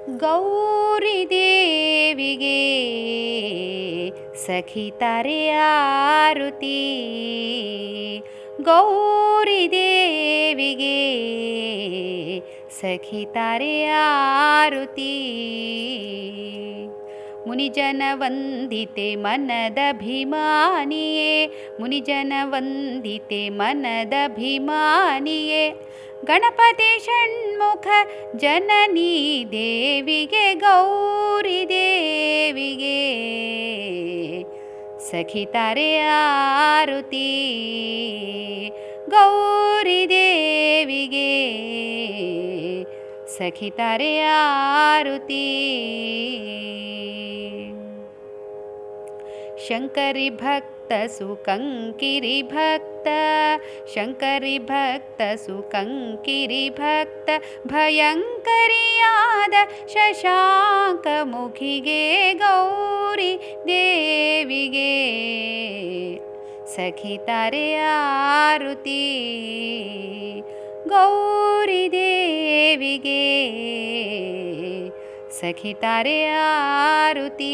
ಗೌರಿ ದೇವಿಗೆ ಸಖಿತಾರೆ ಆರುತಿ ಗೌರಿ ದೇವಿಗೆ ಸಖಿತಾರೆ ಆರುತಿ ಮುನಿಜನ ವಂದಿತೆ ಮನದಭಿಮಾನಿಯೇ ಮುನಿಜನ ವಂದಿತೆ ಮನದಭಿಮಾನಿಯೇ ಗಣಪತಿ ಷಣ್ಮುಖ ಜನನೀ ದೇವಿಗೆ ಗೌರಿ ದೇವಿಗೆ ಸಖಿತಾರೆ ಆರುತಿ ಗೌರಿ ದೇವಿಗೆ ಸಖಿತಾರೆ ಆರುತಿ ಶಂಕರಿ ಭಕ್ತ ಸುಕಂಕಿರಿ ಭಕ್ತ ಶಂಕರಿ ಭಕ್ತ ಸುಕಂಕಿರಿ ಭಕ್ತ ಭಯಂಕರಿಯಾದ ಶಶಾಂಕ ಮುಖಿಗೆ ಗೌರಿ ದೇವಿಗೆ ಸಖಿತಾರೆ ಆರುತಿ ಗೌರಿ ದೇವಿಗೆ ಸಖಿತಾರೆ ಆರುತಿ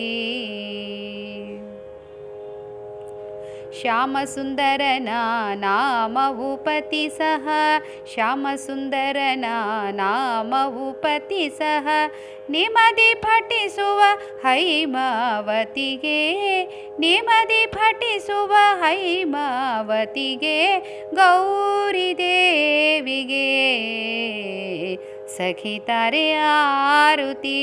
ಶ್ಯಾಮಸುಂದರನ ನಾಮವು ಪತಿ ಸಹ ಶ್ಯಾಮಸುಂದರನ ನಾಮವು ಪತಿ ಸಹ ನಿಮದಿ ಪಠಿಸುವ ಹೈಮಾವತಿಗೆ ನಿಮದಿ ಪಠಿಸುವ ಹೈಮಾವತಿಗೆ ಗೌರಿ ದೇವಿಗೆ ಸಖಿತಾರೆ ಆರುತಿ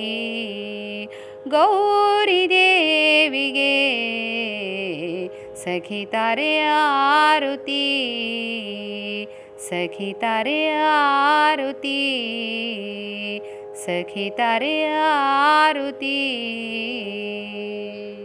ಗೌರಿ ದೇವಿಗೆ ಸಖಿತಾರೆ ಆರುತಿ ಸಖಿತಾರೆ ಆರುತಿ ಸಖಿತಾರೆ ಆರುತಿ